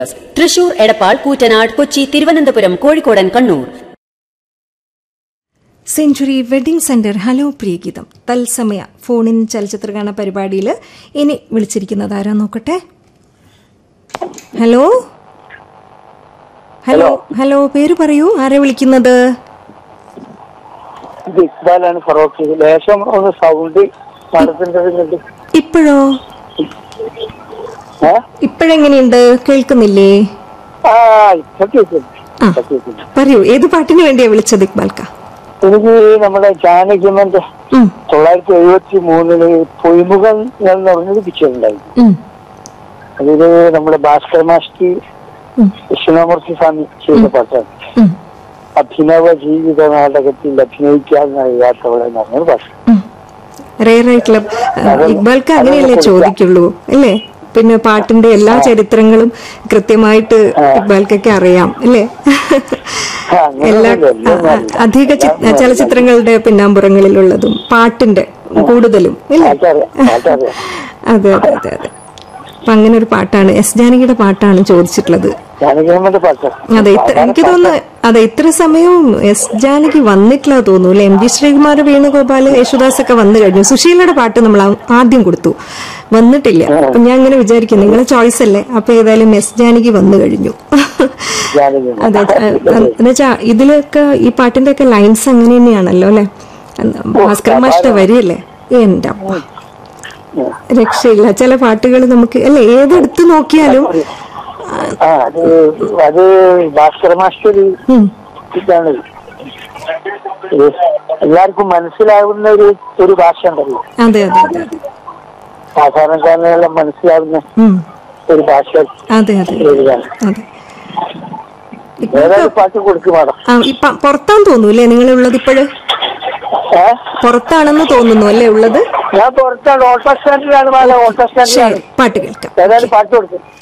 തൃശൂർ എടപ്പാൾ കൂറ്റനാട് കൊച്ചി തിരുവനന്തപുരം കോഴിക്കോടൻ Kannur century wedding centre hello പ്രിയഗീതം തത്സമയ ഫോണിൻ ചലച്ചിത്രഗാന പരിപാടിയിൽ ഇനി വിളിച്ചിരിക്കുന്നത് ആരാ നോക്കട്ടെ ഹലോ ഹലോ ഹലോ പേര് പറയൂ ആരാ വിളിക്കുന്നത് ഇത് ഇക്ബാലാണ് ഫറോക്ക് ലേശം ഒന്ന് സൗണ്ട് നടത്തേണ്ടതുണ്ട് ഇപ്പോഴോ ഏ ഇപ്പോഴെങ്ങനെയുണ്ട് കേൾക്കുന്നില്ലേ ആ ഇപ്പൊ കേൾക്കുന്നു ആ. ഇപ്പൊ കേൾക്കുന്നു പറയൂ ഏത് പാട്ടിന് വേണ്ടിയാ വിളിച്ചത് ഇക്ബാൽക്ക എനിക്ക് നമ്മുടെ ജാനകിമന്റെ ഉം, തൊള്ളായിരത്തി എഴുപത്തി മൂന്നില് പൊയ്മുഖം എന്ന് പറഞ്ഞൊരു പിക്ചർ ഉണ്ടായിരുന്നു ഉം, അതില് നമ്മുടെ ഭാസ്കർ മാഷ്ടി ഉം, കൃഷ്ണമൂർത്തി സ്വാമി ചെയ്ത പാട്ടാണ് ഉം, അഭിനവ ജീവിത നാടകത്തിൽ അഭിനയിക്കാൻ കഴിയാത്തവളെ എന്ന് പറഞ്ഞൊരു പാട്ട് ഉം. റെയർ ആയിട്ടുള്ള ആ, ഇക്ബാൽക്ക് അങ്ങനെയല്ലേ ചോദിക്കുള്ളൂ അല്ലേ പിന്നെ പാട്ടിന്റെ എല്ലാ ചരിത്രങ്ങളും കൃത്യമായിട്ട് ഇക്ബാൽക്കൊക്കെ അറിയാം അല്ലേ എല്ലാ അങ്ങനെയൊന്നുമില്ല, ആ, ആ, അധിക ചി- ചലച്ചിത്രങ്ങളുടെ പിന്നാമ്പുറങ്ങളിലുള്ളതും പാട്ടിന്റെ കൂടുതലും അല്ലേ പാട്ടറിയാം പാട്ടറിയാം അതെ അതെ അതെ അതെ അപ്പൊ അങ്ങനെ ഒരു പാട്ടാണ് എസ് ജാനകിയുടെ പാട്ടാണ് ചോദിച്ചിട്ടുള്ളത് ജാനകിമന്റെ പാട്ട് അതെ ഇത്ര എനിക്ക് തോന്നുന്നു അതെ ഇത്ര സമയവും എസ് ജാനകി വന്നിട്ടില്ല തോന്നുന്നു അല്ലെ എം ജി ശ്രീകുമാർ വേണുഗോപാൽ യേശുദാസ് ഒക്കെ വന്നു കഴിഞ്ഞു സുശീലയുടെ പാട്ട് നമ്മൾ ആ- ആദ്യം കൊടുത്തു വന്നിട്ടില്ല അപ്പൊ ഞാൻ അങ്ങനെ വിചാരിക്കും നിങ്ങളെ ചോയ്സ് അല്ലേ അപ്പൊ ഏതായാലും എസ് ജാനകി വന്നു കഴിഞ്ഞു ജാനകിമൻ അതെ എന്നുവെച്ചാ ഇതിലൊക്കെ ഈ പാട്ടിന്റെ ഒക്കെ ലൈൻസ് അങ്ങനെ തന്നെയാണല്ലോ അല്ലെ ഭാസ്കർ മാഷ്ട വരിയല്ലേ എന്റെ അമ്മ രക്ഷയില്ല ചില പാട്ടുകൾ നമുക്ക് അല്ലെ ഏതെടുത്ത് നോക്കിയാലും ആ അത് അത് ഭാസ്കര മാസ്റ്റർ ഉം, ഇതാണ് ഇത് എല്ലാവർക്കും മനസ്സിലാവുന്ന ഒരു ഒരു ഭാഷ ഉണ്ടല്ലോ അതെ അതെ അതെ അതെ സാധാരണക്കാരനെല്ലാം മനസ്സിലാവുന്ന ഉം, ഒരു ഭാഷ അതെ അതെ എഴുതാണ് അതെ ഏതായാലും പാട്ട് കൊടുക്കും മാഡം ആ ഇപ്പൊ പുറത്താന്ന് തോന്നുന്നു അല്ലേ നിങ്ങൾ ഉള്ളത് ഇപ്പോഴ് ഏ പുറത്താണെന്ന് തോന്നുന്നു അല്ലേ ഉള്ളത് ഞാൻ പുറത്താണ് ഓട്ടോ സ്റ്റാൻഡിലാണ് മാഡം ഓട്ടോ സ്റ്റാൻഡിലാണ് ശരി പാട്ട് കേൾക്കാം ഏതായാലും പാട്ട് കൊടുക്കും